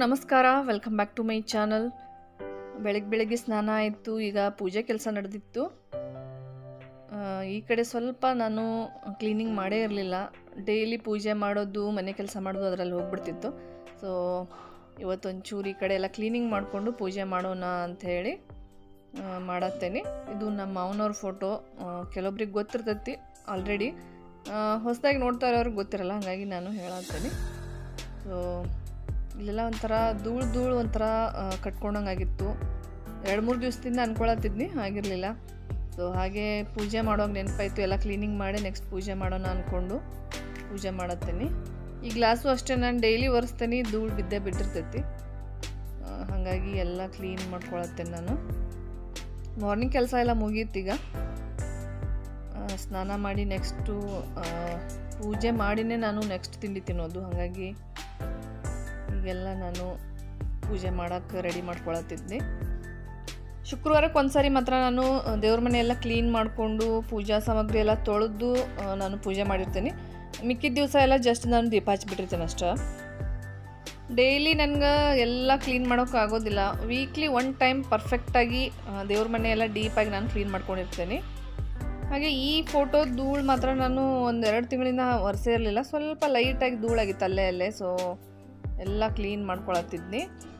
ನಮಸ್ಕಾರ welcome back to my channel ಬೆಳಗ್ಗೆ ಬೆಳಗ್ಗೆ ಸ್ನಾನ ಆಯಿತು ಈಗ ಪೂಜೆ ಕೆಲಸ ನಡೆದಿತ್ತು ಆ, ಈ ಕಡೆ ಸ್ವಲ್ಪ ನಾನು ಕ್ಲೀನಿಂಗ್ ಮಾಡೇ ಇರಲಿಲ್ಲ ಡೈಲಿ ಪೂಜೆ ಮಾಡೋದು ಮನೆ ಕೆಲಸ ಮಾಡೋದು ಅದರಲ್ಲಿ ಹೋಗ್ಬಿಡ್ತಿತ್ತು ಸೊ ಇವತ್ತೊಂಚೂರು ಈ ಕಡೆ ಎಲ್ಲ ಕ್ಲೀನಿಂಗ್ ಮಾಡಿಕೊಂಡು ಪೂಜೆ ಮಾಡೋಣ ಅಂತ ಹೇಳಿ ಮಾಡತ್ತೇನೆ ಇದು ನಮ್ಮ ಮಾವನವ್ರ ಫೋಟೋ ಕೆಲವೊಬ್ರಿಗೆ ಗೊತ್ತಿರ್ತೈತಿ ಆಲ್ರೆಡಿ ಹೊಸದಾಗಿ ನೋಡ್ತಾ ಇರೋರಿಗೆ ಗೊತ್ತಿರಲ್ಲ ಹಾಗಾಗಿ ನಾನು ಹೇಳತ್ತೇನೆ ಸೊ ಇಲ್ಲೆಲ್ಲ ಒಂಥರ ಧೂಳು ಧೂಳು ಒಂಥರ ಕಟ್ಕೊಂಡಂಗೆ ಆಗಿತ್ತು ಎರಡು ಮೂರು ದಿವಸದಿಂದ ಅನ್ಕೊಳತ್ತಿದ್ನಿ ಆಗಿರಲಿಲ್ಲ ಸೊ ಹಾಗೆ ಪೂಜೆ ಮಾಡೋವಾಗ ನೆನಪಾಯಿತು ಎಲ್ಲ ಕ್ಲೀನಿಂಗ್ ಮಾಡಿ ನೆಕ್ಸ್ಟ್ ಪೂಜೆ ಮಾಡೋಣ ಅಂದ್ಕೊಂಡು ಪೂಜೆ ಮಾಡತ್ತೇನೆ ಈ ಗ್ಲಾಸು ಅಷ್ಟೇ ನಾನು ಡೈಲಿ ಒರೆಸ್ತೇನೆ ಧೂಳು ಬಿದ್ದೇ ಬಿಟ್ಟಿರ್ತೈತಿ ಆ, ಹಾಗಾಗಿ ಎಲ್ಲ ಕ್ಲೀನ್ ಮಾಡ್ಕೊಳತ್ತೇನೆ ನಾನು ಮಾರ್ನಿಂಗ್ ಕೆಲಸ ಎಲ್ಲ ಮುಗೀತೀಗ ಆ, ಸ್ನಾನ ಮಾಡಿ ನೆಕ್ಸ್ಟು ಪೂಜೆ ಮಾಡಿನೇ ನಾನು ನೆಕ್ಸ್ಟ್ ತಿಂಡಿ ತಿನ್ನೋದು ಹಾಗಾಗಿ ಈಗೆಲ್ಲ ನಾನು ಪೂಜೆ ಮಾಡೋಕ್ಕೆ ರೆಡಿ ಮಾಡ್ಕೊಳತ್ತಿದ್ದೆ ಶುಕ್ರವಾರಕ್ಕೆ ಒಂದ್ಸರಿ ಮಾತ್ರ ನಾನು ಆ, ದೇವ್ರ ಮನೆ ಎಲ್ಲ ಕ್ಲೀನ್ ಮಾಡಿಕೊಂಡು ಪೂಜಾ ಸಾಮಗ್ರಿ ಎಲ್ಲ ತೊಳೆದು ಆ, ನಾನು ಪೂಜೆ ಮಾಡಿರ್ತೀನಿ ಮಿಕ್ಕಿದ ದಿವಸ ಎಲ್ಲ ಜಸ್ಟ್ ನಾನು ದೀಪ ಹಚ್ಬಿಟ್ಟಿರ್ತೇನೆ ಅಷ್ಟೇ ಡೈಲಿ ನನಗೆ ಎಲ್ಲ ಕ್ಲೀನ್ ಮಾಡೋಕೆ ಆಗೋದಿಲ್ಲ ವೀಕ್ಲಿ ಒನ್ ಟೈಮ್ ಪರ್ಫೆಕ್ಟಾಗಿ ದೇವ್ರ ಮನೆ ಎಲ್ಲ ಡೀಪಾಗಿ ನಾನು ಕ್ಲೀನ್ ಮಾಡ್ಕೊಂಡಿರ್ತೇನೆ ಹಾಗೆ ಈ ಫೋಟೋ ಧೂಳು ಮಾತ್ರ ನಾನು ಒಂದು ಎರಡು ತಿಂಗಳಿಂದ ಒರೆಸೇ ಇರಲಿಲ್ಲ ಸ್ವಲ್ಪ ಲೈಟಾಗಿ ಧೂಳಾಗಿತ್ತು ಅಲ್ಲೇ ಅಲ್ಲೇ ಸೊ ಎಲ್ಲ ಕ್ಲೀನ್ ಮಾಡ್ಕೊಳತ್ತಿದ್ನಿ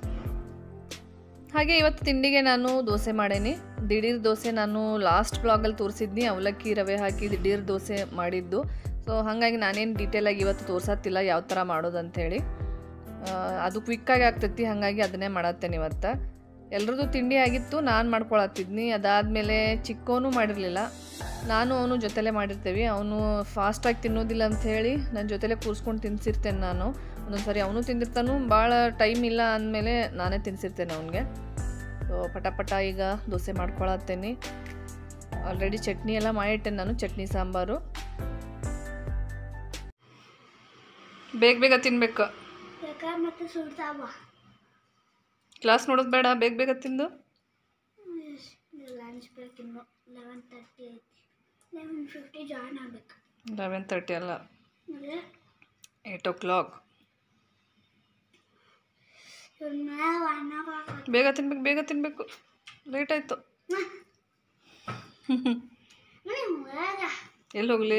ಹಾಗೆ ಇವತ್ತು ತಿಂಡಿಗೆ ನಾನು ದೋಸೆ ಮಾಡೇನಿ ದಿಢೀರ್ ದೋಸೆ ನಾನು ಲಾಸ್ಟ್ ಬ್ಲಾಗಲ್ಲಿ ತೋರಿಸಿದ್ನಿ ಅವಲಕ್ಕಿ ರವೆ ಹಾಕಿ ದಿಢೀರ್ ದೋಸೆ ಮಾಡಿದ್ದು ಸೊ ಹಾಗಾಗಿ ನಾನೇನು ಡೀಟೇಲಾಗಿ ಇವತ್ತು ತೋರ್ಸತ್ತಿಲ್ಲ ಯಾವ ಥರ ಮಾಡೋದು ಅಂಥೇಳಿ ಅದು ಕ್ವಿಕ್ಕಾಗಿ ಆಗ್ತೈತಿ ಹಾಗಾಗಿ ಅದನ್ನೇ ಮಾಡತ್ತೇನೆ ಇವತ್ತು ಎಲ್ರದ್ದು ತಿಂಡಿ ಆಗಿತ್ತು ನಾನು ಮಾಡ್ಕೊಳತ್ತಿದ್ನಿ ಅದಾದಮೇಲೆ ಚಿಕ್ಕೋನು ಮಾಡಿರಲಿಲ್ಲ ನಾನು ಅವನು ಜೊತೆಲೇ ಮಾಡಿರ್ತೇವೆ ಅವನು ಫಾಸ್ಟಾಗಿ ತಿನ್ನೋದಿಲ್ಲ ಅಂತ ಹೇಳಿ ನನ್ನ ಜೊತೆಲೇ ಕೂರಿಸ್ಕೊಂಡು ತಿನ್ಸಿರ್ತೇನೆ ನಾನು ಒಂದೊಂದು ಸರಿ ಅವನು ತಿಂದಿರ್ತಾನು ಭಾಳ ಟೈಮ್ ಇಲ್ಲ ಅಂದಮೇಲೆ ನಾನೇ ತಿನ್ಸಿರ್ತೇನೆ ಅವನಿಗೆ ಸೊ ಪಟ ಪಟ ಈಗ ದೋಸೆ ಮಾಡ್ಕೊಳತ್ತೇನೆ ಆಲ್ರೆಡಿ ಚಟ್ನಿ ಎಲ್ಲ ಮಾಡಿಟ್ಟೇನೆ ನಾನು ಚಟ್ನಿ ಸಾಂಬಾರು ಬೇಗ ಬೇಗ ತಿನ್ಬೇಕು ಯಾಕ ಮತ್ತೆ ಸುಡ್ತಾವ ಕ್ಲಾಸ್ ನೋಡೋದು ಬೇಡ ಬೇಗ ಬೇಗ ತಿಂದು ಲಂಚ್ ಬ್ರೇಕ್ ಇನ್ನು ಲೆವೆನ್ ತರ್ಟಿ ಐತಿ ಲೆವೆನ್ ಫಿಫ್ಟಿ ಜಾಯ್ನ್ ಆಗ್ಬೇಕು ಲೆವೆನ್ ತರ್ಟಿ ಅಲ್ಲ ಅಂದರೆ ಏಯ್ಟ್ ಓ ಕ್ಲಾಕ್ ಇವ್ರನ್ನ ಒನ್ ಅವರ್ ಬೇಗ ತಿನ್ಬೇಕು ಬೇಗ ತಿನ್ನಬೇಕು ಲೇಟ್ ಆಯಿತು ಎಲ್ಲಿ ಹೋಗಲಿ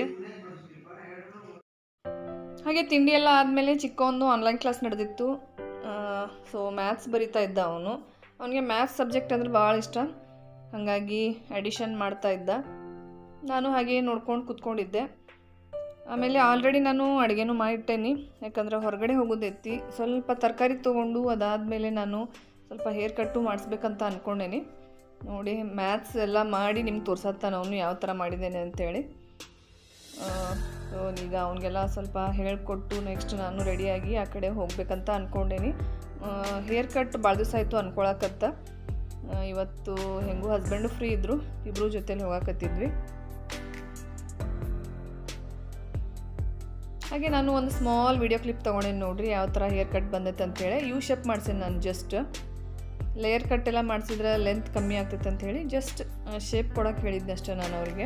ಹಾಗೆ ತಿಂಡಿ ಎಲ್ಲ ಆದಮೇಲೆ ಚಿಕ್ಕವನು ಆನ್ಲೈನ್ ಕ್ಲಾಸ್ ನಡೆದಿತ್ತು ಸೊ ಮ್ಯಾಥ್ಸ್ ಬರಿತಾ ಇದ್ದ ಅವನು ಅವನಿಗೆ ಮ್ಯಾಥ್ಸ್ ಸಬ್ಜೆಕ್ಟ್ ಅಂದ್ರೆ ಭಾಳ ಇಷ್ಟ ಹಾಗಾಗಿ ಅಡಿಷನ್ ಮಾಡ್ತಾ ಇದ್ದ ನಾನು ಹಾಗೆ ನೋಡ್ಕೊಂಡು ಕೂತ್ಕೊಂಡಿದ್ದೆ ಆಮೇಲೆ ಆಲ್ರೆಡಿ ನಾನು ಅಡುಗೆನೂ ಮಾಡಿಟ್ಟೇನಿ ಯಾಕಂದ್ರೆ ಹೊರಗಡೆ ಹೋಗೋದೈತಿ ಸ್ವಲ್ಪ ತರಕಾರಿ ತೊಗೊಂಡು ಅದಾದಮೇಲೆ ನಾನು ಸ್ವಲ್ಪ ಹೇರ್ ಕಟ್ಟು ಮಾಡಿಸ್ಬೇಕಂತ ಅಂದ್ಕೊಂಡೇನಿ ನೋಡಿ ಮ್ಯಾಥ್ಸ್ ಎಲ್ಲ ಮಾಡಿ ನಿಮ್ಗೆ ತೋರ್ಸತ್ತಾನ ಅವನು ಯಾವ ಥರ ಮಾಡಿದ್ದೇನೆ ಅಂತೇಳಿ ಸೊ ಈಗ ಅವನಿಗೆಲ್ಲ ಸ್ವಲ್ಪ ಹೇಳಿಕೊಟ್ಟು ನೆಕ್ಸ್ಟ್ ನಾನು ರೆಡಿಯಾಗಿ ಆ ಕಡೆ ಹೋಗ್ಬೇಕಂತ ಅಂದ್ಕೊಂಡೇನಿ ಹೇರ್ ಕಟ್ ಭಾಳ ದಿವಸ ಆಯಿತು ಅಂದ್ಕೊಳಕತ್ತ ಆ, ಇವತ್ತು ಹೆಂಗೂ ಹಸ್ಬೆಂಡು ಫ್ರೀ ಇದ್ದರು ಇಬ್ಬರು ಜೊತೇಲಿ ಹೋಗಾಕತ್ತಿದ್ವಿ ಹಾಗೆ ನಾನು ಒಂದು ಸ್ಮಾಲ್ ವಿಡಿಯೋ ಕ್ಲಿಪ್ ತೊಗೊಂಡೇನಿ ನೋಡ್ರಿ ಯಾವ ಥರ ಹೇರ್ ಕಟ್ ಬಂದೈತೆ ಅಂತೇಳಿ ಯು ಶೇಪ್ ಮಾಡ್ಸೇನಿ ನಾನು ಜಸ್ಟ್ ಲೇಯರ್ ಕಟ್ ಎಲ್ಲ ಮಾಡಿಸಿದ್ರೆ ಲೆಂತ್ ಕಮ್ಮಿ ಆಗ್ತೈತೆ ಅಂತ ಹೇಳಿ ಜಸ್ಟ್ ಶೇಪ್ ಕೊಡೋಕೆ ಹೇಳಿದ್ದೆ ಅಷ್ಟೇ ನಾನು ಅವರಿಗೆ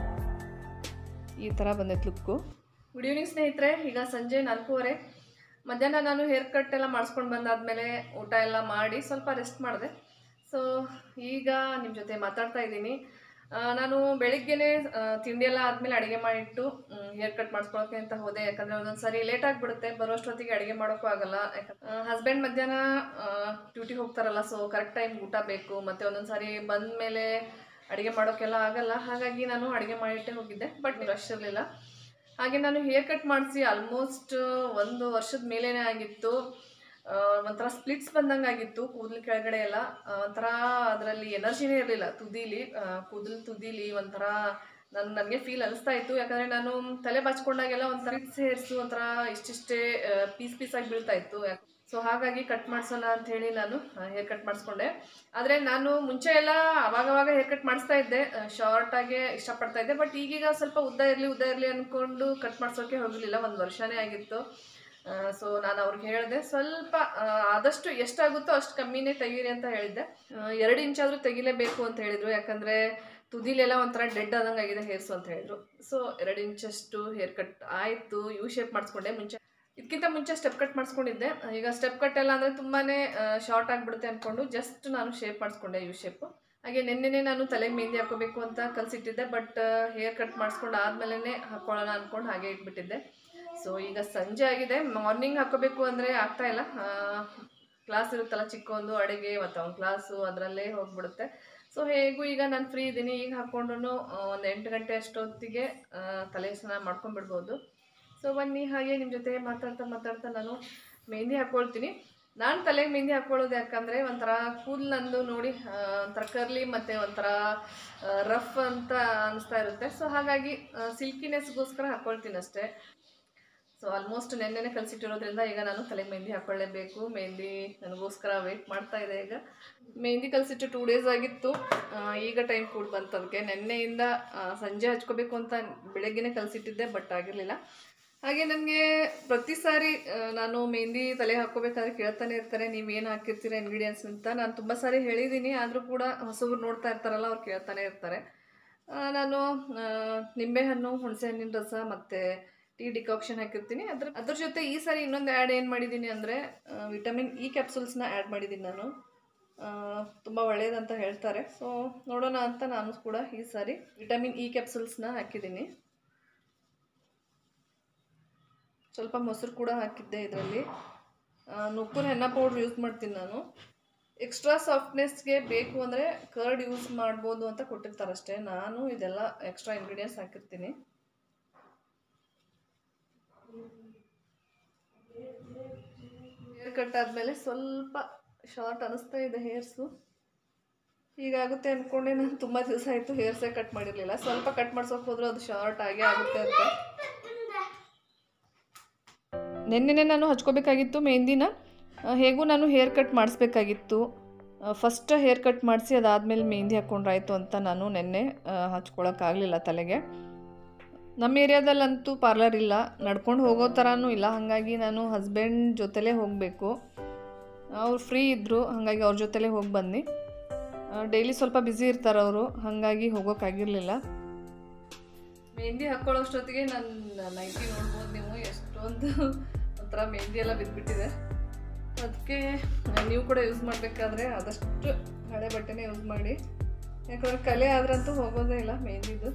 ಈ ಥರ ಬಂದೈತೆ ಲುಕ್ಕು ಗುಡ್ ಈವ್ನಿಂಗ್ ಸ್ನೇಹಿತರೆ ಈಗ ಸಂಜೆ ನಾಲ್ಕೂವರೆ ಮಧ್ಯಾಹ್ನ ನಾನು ಹೇರ್ ಕಟ್ ಎಲ್ಲ ಮಾಡಿಸ್ಕೊಂಡು ಬಂದಾದಮೇಲೆ ಊಟ ಎಲ್ಲ ಮಾಡಿ ಸ್ವಲ್ಪ ರೆಸ್ಟ್ ಮಾಡಿದೆ ಸೊ ಈಗ ನಿಮ್ಮ ಜೊತೆ ಮಾತಾಡ್ತಾ ಇದ್ದೀನಿ ಆ, ನಾನು ಬೆಳಿಗ್ಗೆನೆ ಆ, ತಿಂಡಿ ಎಲ್ಲ ಆದಮೇಲೆ ಅಡುಗೆ ಮಾಡಿಟ್ಟು ಹೇರ್ ಕಟ್ ಮಾಡಿಸ್ಕೊಳಕ್ಕೆ ಅಂತ ಹೋದೆ ಯಾಕಂದರೆ ಒಂದೊಂದು ಸರಿ ಲೇಟ್ ಆಗಿಬಿಡುತ್ತೆ ಬರೋಷ್ಟೊತ್ತಿಗೆ ಅಡುಗೆ ಮಾಡೋಕ್ಕೂ ಆಗಲ್ಲ ಯಾಕಂದ್ರೆ ಹಸ್ಬೆಂಡ್ ಮಧ್ಯಾಹ್ನ ಡ್ಯೂಟಿಗೆ ಹೋಗ್ತಾರಲ್ಲ ಸೊ ಕರೆಕ್ಟ್ ಟೈಮ್ ಊಟ ಬೇಕು ಮತ್ತು ಒಂದೊಂದು ಸಾರಿ ಬಂದ ಮೇಲೆ ಅಡುಗೆ ಮಾಡೋಕ್ಕೆಲ್ಲ ಆಗಲ್ಲ ಹಾಗಾಗಿ ನಾನು ಅಡುಗೆ ಮಾಡಿಟ್ಟೆ ಹೋಗಿದ್ದೆ ಬಟ್ ರಶ್ ಇರಲಿಲ್ಲ ಹಾಗೆ ನಾನು ಹೇರ್ ಕಟ್ ಮಾಡಿಸಿ ಆಲ್ಮೋಸ್ಟ್ ಒಂದು ವರ್ಷದ ಮೇಲೇ ಆಗಿತ್ತು ಆ, ಒಂಥರ ಸ್ಪ್ಲಿಟ್ಸ್ ಬಂದಂಗೆ ಆಗಿತ್ತು ಕೂದಲು ಕೆಳಗಡೆ ಎಲ್ಲ ಆ, ಒಂಥರ ಅದರಲ್ಲಿ ಎನರ್ಜಿನೇ ಇರಲಿಲ್ಲ ತುದೀಲಿ ಕೂದಲು ತುದೀಲಿ ಒಂಥರ ನನ್ ನನಗೆ ಫೀಲ್ ಅನಿಸ್ತಾ ಇತ್ತು ಯಾಕಂದರೆ ನಾನು ತಲೆ ಬಾಚ್ಕೊಂಡಾಗೆಲ್ಲ ಒಂಥರ ಹೇರ್ಸು ಒಂಥರ ಇಷ್ಟಿಷ್ಟೇ ಪೀಸ್ ಪೀಸಾಗಿ ಬೀಳ್ತಾ ಇತ್ತು ಸೊ ಹಾಗಾಗಿ ಕಟ್ ಮಾಡಿಸೋಣ ಅಂತ ಹೇಳಿ ನಾನು ಹೇರ್ ಕಟ್ ಮಾಡಿಸ್ಕೊಂಡೆ ಆದರೆ ನಾನು ಮುಂಚೆ ಎಲ್ಲ ಅವಾಗವಾಗ ಹೇರ್ ಕಟ್ ಮಾಡಿಸ್ತಾ ಇದ್ದೆ ಶಾರ್ಟಾಗೆ ಇಷ್ಟಪಡ್ತಾ ಇದ್ದೆ ಬಟ್ ಈಗೀಗ ಸ್ವಲ್ಪ ಉದ್ದ ಇರಲಿ ಉದ್ದ ಇರಲಿ ಅಂದ್ಕೊಂಡು ಕಟ್ ಮಾಡಿಸೋಕೆ ಹೋಗಲಿಲ್ಲ ಒಂದು ವರ್ಷನೇ ಆಗಿತ್ತು ಸೊ ನಾನು ಅವ್ರಿಗೆ ಹೇಳಿದೆ ಸ್ವಲ್ಪ ಆ, ಆದಷ್ಟು ಎಷ್ಟಾಗುತ್ತೋ ಅಷ್ಟು ಕಮ್ಮಿನೇ ತೆಗೀರಿ ಅಂತ ಹೇಳಿದ್ದೆ ಆ, ಎರಡು ಇಂಚಾದರೂ ತೆಗಿಲೇಬೇಕು ಅಂತ ಹೇಳಿದರು ಯಾಕಂದರೆ ತುದಿಲೆಲ್ಲ ಒಂಥರ ಡೆಡ್ ಆದಂಗೆ ಆಗಿದೆ ಹೇರ್ಸು ಅಂತ ಹೇಳಿದ್ರು ಸೊ ಎರಡು ಇಂಚಷ್ಟು ಹೇರ್ ಕಟ್ ಆಯಿತು ಯು ಶೇಪ್ ಮಾಡಿಸ್ಕೊಂಡೆ ಮುಂಚೆ ಇದಕ್ಕಿಂತ ಮುಂಚೆ ಸ್ಟೆಪ್ ಕಟ್ ಮಾಡಿಸ್ಕೊಂಡಿದ್ದೆ ಈಗ ಸ್ಟೆಪ್ ಕಟ್ ಎಲ್ಲ ಅಂದರೆ ತುಂಬಾ ಶಾರ್ಟ್ ಆಗಿಬಿಡುತ್ತೆ ಅಂದ್ಕೊಂಡು ಜಸ್ಟ್ ನಾನು ಶೇಪ್ ಮಾಡಿಸ್ಕೊಂಡೆ ಯು ಶೇಪು ಹಾಗೆ ನಿನ್ನೆನೆ ನಾನು ತಲೆಗೆ ಮೆಹಂದಿ ಹಾಕೋಬೇಕು ಅಂತ ಕಲಿಸಿಟ್ಟಿದ್ದೆ ಬಟ್ ಹೇರ್ ಕಟ್ ಮಾಡಿಸ್ಕೊಂಡು ಆದಮೇಲೆ ಹಾಕ್ಕೊಳ್ಳೋಣ ಅಂದ್ಕೊಂಡು ಹಾಗೆ ಇಟ್ಬಿಟ್ಟಿದ್ದೆ ಸೊ ಈಗ ಸಂಜೆ ಆಗಿದೆ ಮಾರ್ನಿಂಗ್ ಹಾಕೋಬೇಕು ಅಂದರೆ ಆಗ್ತಾ ಇಲ್ಲ ಕ್ಲಾಸ್ ಇರುತ್ತಲ್ಲ ಚಿಕ್ಕ ಒಂದು ಅಡುಗೆ ಮತ್ತು ಅವ್ನ ಕ್ಲಾಸು ಅದರಲ್ಲೇ ಹೋಗ್ಬಿಡುತ್ತೆ ಸೊ ಹೇಗೂ ಈಗ ನಾನು ಫ್ರೀ ಇದ್ದೀನಿ ಈಗ ಹಾಕ್ಕೊಂಡ್ರು ಒಂದು ಎಂಟು ಗಂಟೆ ಅಷ್ಟೊತ್ತಿಗೆ ಆ, ತಲೆ ಸ್ನಾನ ಮಾಡ್ಕೊಂಡ್ಬಿಡ್ಬೋದು ಸೊ ಬನ್ನಿ ಹಾಗೆ ನಿಮ್ಮ ಜೊತೆ ಮಾತಾಡ್ತಾ ಮಾತಾಡ್ತಾ ನಾನು ಮೆಹಂದಿ ಹಾಕ್ಕೊಳ್ತೀನಿ ನಾನು ತಲೆಗೆ ಮೆಹಂದಿ ಹಾಕ್ಕೊಳ್ಳೋದು ಯಾಕಂದರೆ ಒಂಥರ ಕೂದಲು ನಂದು ನೋಡಿ ಆ, ಒಂಥರ ಕರ್ಲಿ ಮತ್ತು ಒಂಥರ ರಫ್ ಅಂತ ಅನಿಸ್ತಾ ಇರುತ್ತೆ ಸೊ ಹಾಗಾಗಿ ಸಿಲ್ಕಿನೆಸ್ಗೋಸ್ಕರ ಹಾಕ್ಕೊಳ್ತೀನಿ ಅಷ್ಟೇ ಸೊ ಆಲ್ಮೋಸ್ಟ್ ನೆನ್ನೆನೆ ಕಲಿಸಿಟ್ಟಿರೋದ್ರಿಂದ ಈಗ ನಾನು ತಲೆಗೆ ಮೆಹಂದಿ ಹಾಕ್ಕೊಳ್ಳೇಬೇಕು ಮೆಹಂದಿ ನನಗೋಸ್ಕರ ವೆಯ್ಟ್ ಮಾಡ್ತಾ ಇದೆ ಈಗ ಮೆಹಂದಿ ಕಲಿಸಿಟ್ಟು ಟೂ ಡೇಸ್ ಆಗಿತ್ತು ಆ, ಈಗ ಟೈಮ್ ಕೂಡ ಬಂತು ಅದಕ್ಕೆ ನೆನ್ನೆಯಿಂದ ಆ, ಸಂಜೆ ಹಚ್ಕೋಬೇಕು ಅಂತ ಬೆಳಗ್ಗೆನೇ ಕಲಿಸಿಟ್ಟಿದ್ದೆ ಬಟ್ ಆಗಿರಲಿಲ್ಲ ಹಾಗೆ ನನಗೆ ಪ್ರತಿ ಸಾರಿ ಆ, ನಾನು ಮೆಹಂದಿ ತಲೆ ಹಾಕ್ಕೋಬೇಕಾದ್ರೆ ಕೇಳ್ತಾನೆ ಇರ್ತಾರೆ ನೀವು ಏನು ಹಾಕಿರ್ತೀರ ಇಂಗ್ರೀಡಿಯೆಂಟ್ಸ್ ಅಂತ ನಾನು ತುಂಬ ಸಾರಿ ಹೇಳಿದ್ದೀನಿ ಆದರೂ ಕೂಡ ಹೊಸಬ್ರು ನೋಡ್ತಾ ಇರ್ತಾರಲ್ಲ ಅವ್ರು ಕೇಳ್ತಾನೆ ಇರ್ತಾರೆ ಆ, ನಾನು ಆ, ನಿಂಬೆಹಣ್ಣು ಹುಣಸೆ ಹಣ್ಣಿನ ರಸ ಮತ್ತು ಟೀ ಡಿಕಾಕ್ಷನ್ ಹಾಕಿರ್ತೀನಿ ಅದ್ರ ಅದ್ರ ಜೊತೆ ಈ ಸಾರಿ ಇನ್ನೊಂದು ಆ್ಯಡ್ ಏನು ಮಾಡಿದ್ದೀನಿ ಅಂದರೆ ವಿಟಮಿನ್ ಇ ಕ್ಯಾಪ್ಸೂಲ್ಸ್ನ ಆ್ಯಡ್ ಮಾಡಿದ್ದೀನಿ ನಾನು ತುಂಬ ಒಳ್ಳೆಯದಂತ ಹೇಳ್ತಾರೆ ಸೊ ನೋಡೋಣ ಅಂತ ನಾನು ಕೂಡ ಈ ಸಾರಿ ವಿಟಮಿನ್ ಇ ಕ್ಯಾಪ್ಸೂಲ್ಸ್ನ ಹಾಕಿದ್ದೀನಿ ಸ್ವಲ್ಪ ಮೊಸರು ಕೂಡ ಹಾಕಿದ್ದೆ ಇದರಲ್ಲಿ ನುಪ್ಪುರ ಹೆನ್ನ ಪೌಡ್ರ್ ಯೂಸ್ ಮಾಡ್ತೀನಿ ನಾನು ಎಕ್ಸ್ಟ್ರಾ ಸಾಫ್ಟ್ನೆಸ್ಗೆ ಬೇಕು ಅಂದರೆ ಕರ್ಡ್ ಯೂಸ್ ಮಾಡ್ಬೋದು ಅಂತ ಕೊಟ್ಟಿರ್ತಾರಷ್ಟೇ ನಾನು ಇದೆಲ್ಲ ಎಕ್ಸ್ಟ್ರಾ ಇಂಗ್ರೀಡಿಯೆಂಟ್ಸ್ ಹಾಕಿರ್ತೀನಿ ಹೇರ್ ಕಟ್ ಆದಮೇಲೆ ಸ್ವಲ್ಪ ಶಾರ್ಟ್ ಅನಿಸ್ತಾ ಇದೆ ಹೇರ್ಸು ಹೀಗಾಗುತ್ತೆ ಅಂದ್ಕೊಂಡೆ ನಾನು ತುಂಬ ದಿವಸ ಆಯಿತು ಹೇರ್ಸೇ ಕಟ್ ಮಾಡಿರಲಿಲ್ಲ ಸ್ವಲ್ಪ ಕಟ್ ಮಾಡ್ಸೋಕೆ ಹೋದ್ರೆ ಅದು ಶಾರ್ಟ್ ಆಗೇ ಆಗುತ್ತೆ ಅಂತ ನಿನ್ನೆನೆ ನಾನು ಹಚ್ಕೋಬೇಕಾಗಿತ್ತು ಮೆಹಂದಿನ ಆ, ಹೇಗೂ ನಾನು ಹೇರ್ ಕಟ್ ಮಾಡಿಸ್ಬೇಕಾಗಿತ್ತು ಫಸ್ಟ್ ಹೇರ್ ಕಟ್ ಮಾಡಿಸಿ ಅದಾದಮೇಲೆ ಮೆಹಂದಿ ಹಾಕ್ಕೊಂಡ್ರಾಯ್ತು ಅಂತ ನಾನು ನಿನ್ನೆ ಹಚ್ಕೊಳಕ್ಕಾಗಲಿಲ್ಲ ತಲೆಗೆ ನಮ್ಮ ಏರಿಯಾದಲ್ಲಂತೂ ಪಾರ್ಲರ್ ಇಲ್ಲ ನಡ್ಕೊಂಡು ಹೋಗೋ ಥರನೂ ಇಲ್ಲ ಹಾಗಾಗಿ ನಾನು ಹಸ್ಬೆಂಡ್ ಜೊತೆಲೇ ಹೋಗಬೇಕು ಅವ್ರು ಫ್ರೀ ಇದ್ದರು ಹಾಗಾಗಿ ಅವ್ರ ಜೊತೆಲೇ ಹೋಗಿ ಬಂದು ಡೈಲಿ ಸ್ವಲ್ಪ ಬ್ಯುಸಿ ಇರ್ತಾರೆ ಅವರು ಹಾಗಾಗಿ ಹೋಗೋಕ್ಕಾಗಿರಲಿಲ್ಲ ಮೆಹಂದಿ ಹಾಕ್ಕೊಳ್ಳೋಷ್ಟೊತ್ತಿಗೆ ನನ್ನ ನೈಟಿ ನೋಡ್ಬೋದು ನೀವು ಎಷ್ಟೊಂದು ಒಂಥರ ಮೆಹಂದಿ ಎಲ್ಲ ಬಿದ್ದುಬಿಟ್ಟಿದೆ ಅದಕ್ಕೆ ನೀವು ಕೂಡ ಯೂಸ್ ಮಾಡಬೇಕಾದ್ರೆ ಆದಷ್ಟು ಹಳೆ ಬಟ್ಟೆನೇ ಯೂಸ್ ಮಾಡಿ ಯಾಕಂದ್ರೆ ಕಲೆ ಆದ್ರಂತೂ ಹೋಗೋದೇ ಇಲ್ಲ ಮೆಹಂದಿದು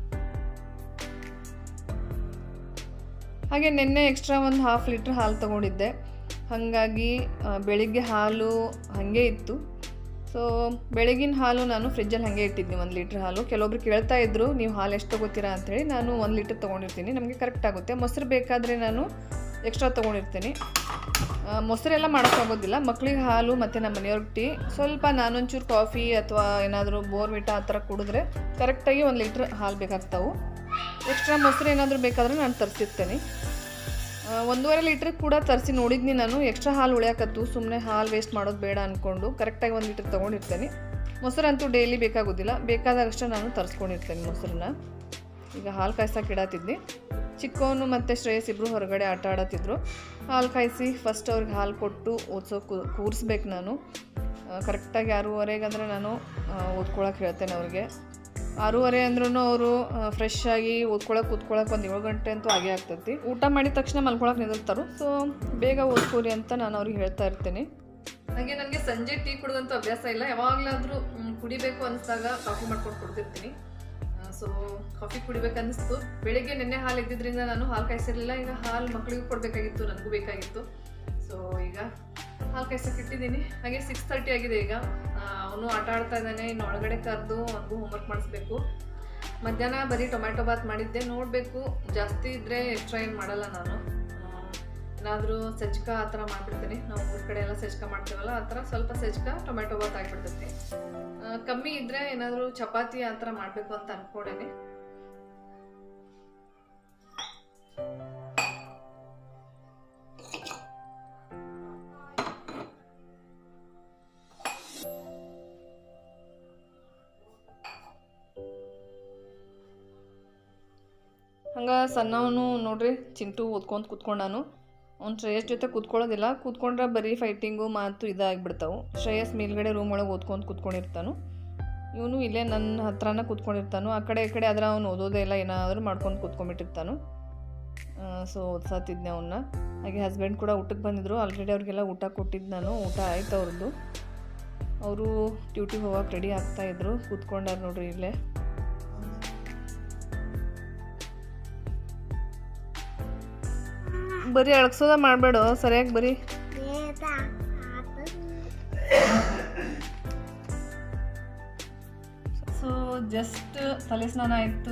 ಹಾಗೆ ನಿನ್ನೆ ಎಕ್ಸ್ಟ್ರಾ ಒಂದು ಹಾಫ್ ಲೀಟ್ರ್ ಹಾಲು ತೊಗೊಂಡಿದ್ದೆ ಹಾಗಾಗಿ ಆ, ಬೆಳಿಗ್ಗೆ ಹಾಲು ಹಾಗೆ ಇತ್ತು ಸೊ ಬೆಳಗಿನ ಹಾಲು ನಾನು ಫ್ರಿಜ್ಜಲ್ಲಿ ಹಾಗೆ ಇಟ್ಟಿದ್ದೆ ಒಂದು ಲೀಟ್ರ್ ಹಾಲು ಕೆಲವೊಬ್ರು ಕೇಳ್ತಾ ಇದ್ರು ನೀವು ಹಾಲು ಎಷ್ಟು ತೊಗೋತೀರಾ ಅಂಥೇಳಿ ನಾನು ಒಂದು ಲೀಟ್ರ್ ತೊಗೊಂಡಿರ್ತೀನಿ ನಮಗೆ ಕರೆಕ್ಟ್ ಆಗುತ್ತೆ ಮೊಸರು ಬೇಕಾದರೆ ನಾನು ಎಕ್ಸ್ಟ್ರಾ ತೊಗೊಂಡಿರ್ತೀನಿ ಆ, ಮೊಸರೆಲ್ಲ ಮಾಡೋಕ್ಕಾಗೋದಿಲ್ಲ ಮಕ್ಳಿಗೆ ಹಾಲು ಮತ್ತು ನಮ್ಮ ಮನೆಯವ್ರಿಗೆ ಟೀ ಸ್ವಲ್ಪ ನಾನೊಂಚೂರು ಕಾಫಿ ಅಥವಾ ಏನಾದರೂ ಬೋರ್ವಿಟ ಆ ಥರ ಕುಡಿದ್ರೆ ಕರೆಕ್ಟಾಗಿ ಒಂದು ಲೀಟ್ರ್ ಹಾಲು ಬೇಕಾಗ್ತಾವೆ ಎಕ್ಸ್ಟ್ರಾ ಮೊಸರು ಏನಾದರೂ ಬೇಕಾದರೆ ನಾನು ತರಿಸಿರ್ತೇನೆ ಆ, ಒಂದೂವರೆ ಲೀಟ್ರ್ ಕೂಡ ತರಿಸಿ ನೋಡಿದ್ನಿ ನಾನು ಎಕ್ಸ್ಟ್ರಾ ಹಾಲು ಉಳಿಯಾಕತ್ತು ಸುಮ್ಮನೆ ಹಾಲು ವೇಸ್ಟ್ ಮಾಡೋದು ಬೇಡ ಅಂದ್ಕೊಂಡು ಕರೆಕ್ಟಾಗಿ ಒಂದು ಲೀಟ್ರ್ ತೊಗೊಂಡಿರ್ತೇನೆ ಮೊಸರಂತೂ ಡೈಲಿ ಬೇಕಾಗೋದಿಲ್ಲ ಬೇಕಾದಾಗಷ್ಟೇ ನಾನು ತರಿಸ್ಕೊಂಡಿರ್ತೇನೆ ಮೊಸರನ್ನ ಈಗ ಹಾಲು ಕಾಯ್ಸಕ್ಕೆ ಇಡತ್ತಿದ್ನಿ ಚಿಕ್ಕವನು ಮತ್ತು ಶ್ರೇಯಸ್ ಇಬ್ಬರು ಹೊರಗಡೆ ಆಟ ಆಡತ್ತಿದ್ರು ಹಾಲು ಕಾಯಿಸಿ ಫಸ್ಟ್ ಅವ್ರಿಗೆ ಹಾಲು ಕೊಟ್ಟು ಓದಿಸೋ ಕೂರಿಸ್ಬೇಕು ನಾನು ಕರೆಕ್ಟಾಗಿ ಆರೂವರೆಗೆ ಅಂದರೆ ನಾನು ಓದ್ಕೊಳಕ್ಕೆ ಹೇಳ್ತೇನೆ ಅವ್ರಿಗೆ ಆರೂವರೆ ಅಂದ್ರೂ ಅವರು ಫ್ರೆಶ್ ಆಗಿ ಓದ್ಕೊಳಕ್ಕೆ ಕೂತ್ಕೊಳಕ್ಕೆ ಒಂದು ಏಳು ಗಂಟೆ ಅಂತೂ ಆಗೇ ಆಗ್ತೈತಿ ಊಟ ಮಾಡಿದ ತಕ್ಷಣ ಮಲ್ಕೊಳಕ್ಕೆ ನಿಲ್ತಾರೆ ಸೊ ಬೇಗ ಓದ್ಕೋರಿ ಅಂತ ನಾನು ಅವ್ರಿಗೆ ಹೇಳ್ತಾ ಇರ್ತೀನಿ ಹಾಗೆ ನನಗೆ ಸಂಜೆ ಟೀ ಕುಡಿದಂಥ ಅಭ್ಯಾಸ ಇಲ್ಲ ಯಾವಾಗಲಾದರೂ ಕುಡಿಬೇಕು ಅನಿಸ್ದಾಗ ಕಾಫಿ ಮಾಡ್ಕೊಂಡು ಕೊಡ್ತಿರ್ತೀನಿ ಸೊ ಕಾಫಿ ಕುಡಿಬೇಕು ಅನ್ನಿಸ್ತು ಬೆಳಿಗ್ಗೆ ನಿನ್ನೆ ಹಾಲು ಇದ್ದಿದ್ದರಿಂದ ನಾನು ಹಾಲು ಕಾಯಿಸಿರಲಿಲ್ಲ ಈಗ ಹಾಲು ಮಕ್ಕಳಿಗೂ ಕೊಡಬೇಕಾಗಿತ್ತು ನನಗೂ ಬೇಕಾಗಿತ್ತು ಸೊ ಈಗ ಹಾಲು ಕಾಯ್ಸಕ್ಕೆ ಇಟ್ಟಿದ್ದೀನಿ ಹಾಗೆ ಸಿಕ್ಸ್ ತರ್ಟಿ ಆಗಿದೆ ಈಗ ಅವನು ಆಟ ಆಡ್ತಾ ಇದ್ದಾನೆ ಇನ್ನು ಒಳಗಡೆ ಕರೆದು ಅವನಿಗೂ ಹೋಮ್ವರ್ಕ್ ಮಾಡಿಸ್ಬೇಕು ಮಧ್ಯಾಹ್ನ ಬರೀ ಟೊಮ್ಯಾಟೊ ಬಾತ್ ಮಾಡಿದ್ದೆ ನೋಡಬೇಕು ಜಾಸ್ತಿ ಇದ್ದರೆ ಎಕ್ಸ್ಟ್ರಾ ಏನು ಮಾಡಲ್ಲ ನಾನು ಏನಾದರೂ ಸಜ್ಕ ಆ ಥರ ಮಾಡಿಬಿಡ್ತೀನಿ ನಾವು ಊರ ಕಡೆ ಎಲ್ಲ ಸಜ್ಕ ಮಾಡ್ತೀವಲ್ಲ ಆ ಥರ ಸ್ವಲ್ಪ ಸಜ್ಕ ಟೊಮ್ಯಾಟೊ ಬಾತ್ ಆಗಿಬಿಡ್ತೈತಿ ಆ, ಕಮ್ಮಿ ಇದ್ದರೆ ಏನಾದರೂ ಚಪಾತಿ ಆ ಥರ ಮಾಡಬೇಕು ಅಂತ ಅಂದ್ಕೊಂಡೇನಿ ಹಂಗೆ ಸಣ್ಣವನು ನೋಡ್ರಿ ಚಿಂಟು ಓದ್ಕೊಂತ ಕೂತ್ಕೊಂಡಾನು ಅವ್ನು ಶ್ರೇಯಸ್ ಜೊತೆ ಕೂತ್ಕೊಳ್ಳೋದಿಲ್ಲ ಕೂತ್ಕೊಂಡ್ರೆ ಬರೀ ಫೈಟಿಂಗು ಮಾತು ಇದಾಗಿಬಿಡ್ತಾವೆ ಶ್ರೇಯಸ್ ಮೇಲ್ಗಡೆ ರೂಮ್ ಒಳಗೆ ಓದ್ಕೊಂತ ಕೂತ್ಕೊಂಡಿರ್ತಾನು ಇವನು ಇಲ್ಲೇ ನನ್ನ ಹತ್ರನ ಕೂತ್ಕೊಂಡಿರ್ತಾನು ಆ ಕಡೆ ಈ ಕಡೆ ಆದ್ರೆ ಅವ್ನು ಓದೋದೇ ಇಲ್ಲ ಏನಾದರೂ ಮಾಡ್ಕೊಂಡು ಕೂತ್ಕೊಂಡ್ಬಿಟ್ಟಿರ್ತಾನು ಸೊ ಓದ್ಸಾತಿದ್ದೆ ಅವನ್ನ ಹಾಗೆ ಹಸ್ಬೆಂಡ್ ಕೂಡ ಊಟಕ್ಕೆ ಬಂದಿದ್ದರು ಆಲ್ರೆಡಿ ಅವ್ರಿಗೆಲ್ಲ ಊಟ ಕೊಟ್ಟಿದ್ದು ನಾನು ಊಟ ಆಯ್ತು ಅವ್ರದ್ದು ಅವರು ಡ್ಯೂಟಿಗೆ ಹೋಗಕ್ಕೆ ರೆಡಿ ಆಗ್ತಾಯಿದ್ರು ಕೂತ್ಕೊಂಡಾರ ನೋಡ್ರಿ ಇಲ್ಲೇ ಬರೀ ಅಳಗ್ಸೋದ ಮಾಡಬೇಡ ಸರಿಯಾಗಿ ಬರೀ ವೇದ ಆತು ಸೊ ಜಸ್ಟ್ ತಲೆ ಸ್ನಾನ ಆಯಿತು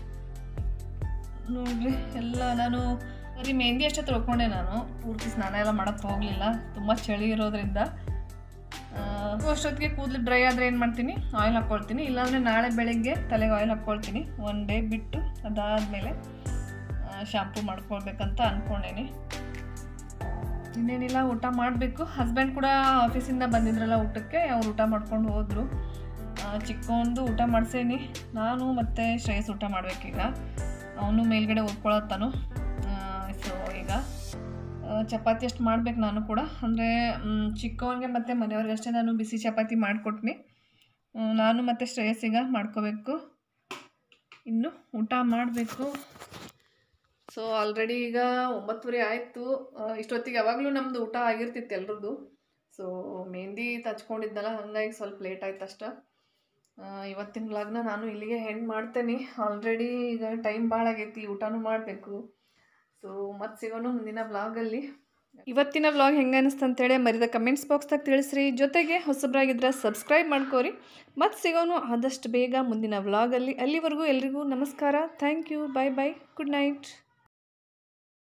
ನೋಡ್ರಿ ಎಲ್ಲ ನಾನು ಬರೀ ಮೆಹಂದಿ ಅಷ್ಟೇ ತೊಳ್ಕೊಂಡೆ ನಾನು ಪೂರ್ತಿ ಸ್ನಾನ ಎಲ್ಲ ಮಾಡೋಕ್ಕೆ ಹೋಗಲಿಲ್ಲ ತುಂಬ ಚಳಿ ಇರೋದ್ರಿಂದ ಆ, ಅಷ್ಟೊತ್ತಿಗೆ ಕೂದಲು ಡ್ರೈ ಆದರೆ ಏನು ಮಾಡ್ತೀನಿ ಆಯಿಲ್ ಹಾಕ್ಕೊಳ್ತೀನಿ ಇಲ್ಲಾಂದರೆ ನಾಳೆ ಬೆಳಗ್ಗೆ ತಲೆಗೆ ಆಯಿಲ್ ಹಾಕ್ಕೊಳ್ತೀನಿ ಒನ್ ಡೇ ಬಿಟ್ಟು ಅದಾದಮೇಲೆ ಶಾಂಪೂ ಮಾಡ್ಕೊಳ್ಬೇಕಂತ ಅಂದ್ಕೊಂಡೇನಿ ಇನ್ನೇನಿಲ್ಲ ಊಟ ಮಾಡಬೇಕು ಹಸ್ಬೆಂಡ್ ಕೂಡ ಆಫೀಸಿಂದ ಬಂದಿದ್ರಲ್ಲ ಊಟಕ್ಕೆ ಅವ್ರು ಊಟ ಮಾಡ್ಕೊಂಡು ಹೋದರು ಚಿಕ್ಕವೊಂದು ಊಟ ಮಾಡಿಸೇನಿ ನಾನು ಮತ್ತು ಶ್ರೇಯಸ್ ಊಟ ಮಾಡಬೇಕೀಗ ಅವನು ಮೇಲ್ಗಡೆ ಓದ್ಕೊಳತ್ತಾನು ಸೊ ಈಗ ಆ, ಚಪಾತಿ ಅಷ್ಟು ಮಾಡ್ಬೇಕು ನಾನು ಕೂಡ ಅಂದರೆ ಚಿಕ್ಕವನಿಗೆ ಮತ್ತು ಮನೆಯವ್ರಿಗೆ ಅಷ್ಟೇ ನಾನು ಬಿಸಿ ಚಪಾತಿ ಮಾಡಿಕೊಟ್ನಿ ನಾನು ಮತ್ತು ಶ್ರೇಯಸ್ ಈಗ ಮಾಡ್ಕೋಬೇಕು ಇನ್ನು ಊಟ ಮಾಡಬೇಕು ಸೊ ಆಲ್ರೆಡಿ ಈಗ ಒಂಬತ್ತುವರೆ ಆಯಿತು ಇಷ್ಟೊತ್ತಿಗೆ ಯಾವಾಗಲೂ ನಮ್ಮದು ಊಟ ಆಗಿರ್ತಿತ್ತು ಎಲ್ರದ್ದು ಸೊ ಮೆಹಂದಿ ತಚ್ಕೊಂಡಿದ್ನಲ್ಲ ಹಾಗಾಗಿ ಸ್ವಲ್ಪ ಲೇಟ್ ಆಯ್ತು ಅಷ್ಟೆ ಇವತ್ತಿನ ವ್ಲಾಗ್ನ ನಾನು ಇಲ್ಲಿಗೆ ಹೆಣ್ಣು ಮಾಡ್ತೇನೆ ಆಲ್ರೆಡಿ ಈಗ ಟೈಮ್ ಭಾಳ ಆಗೈತಿ ಊಟನೂ ಮಾಡಬೇಕು ಸೊ ಮತ್ತೆ ಸಿಗೋಣ ಮುಂದಿನ ವ್ಲಾಗಲ್ಲಿ ಇವತ್ತಿನ ವ್ಲಾಗ್ ಹೆಂಗೆ ಅನಿಸ್ತು ಅಂತೇಳಿ ಮರಿದ ಕಮೆಂಟ್ಸ್ ಬಾಕ್ಸ್ದಾಗ ತಿಳಿಸ್ರಿ ಜೊತೆಗೆ ಹೊಸಬ್ರಾಗಿದ್ರೆ ಸಬ್ಸ್ಕ್ರೈಬ್ ಮಾಡ್ಕೋರಿ ಮತ್ತೆ ಸಿಗೋನು ಆದಷ್ಟು ಬೇಗ ಮುಂದಿನ ವ್ಲಾಗಲ್ಲಿ ಅಲ್ಲಿವರೆಗೂ ಎಲ್ರಿಗೂ ನಮಸ್ಕಾರ thank you bye bye good night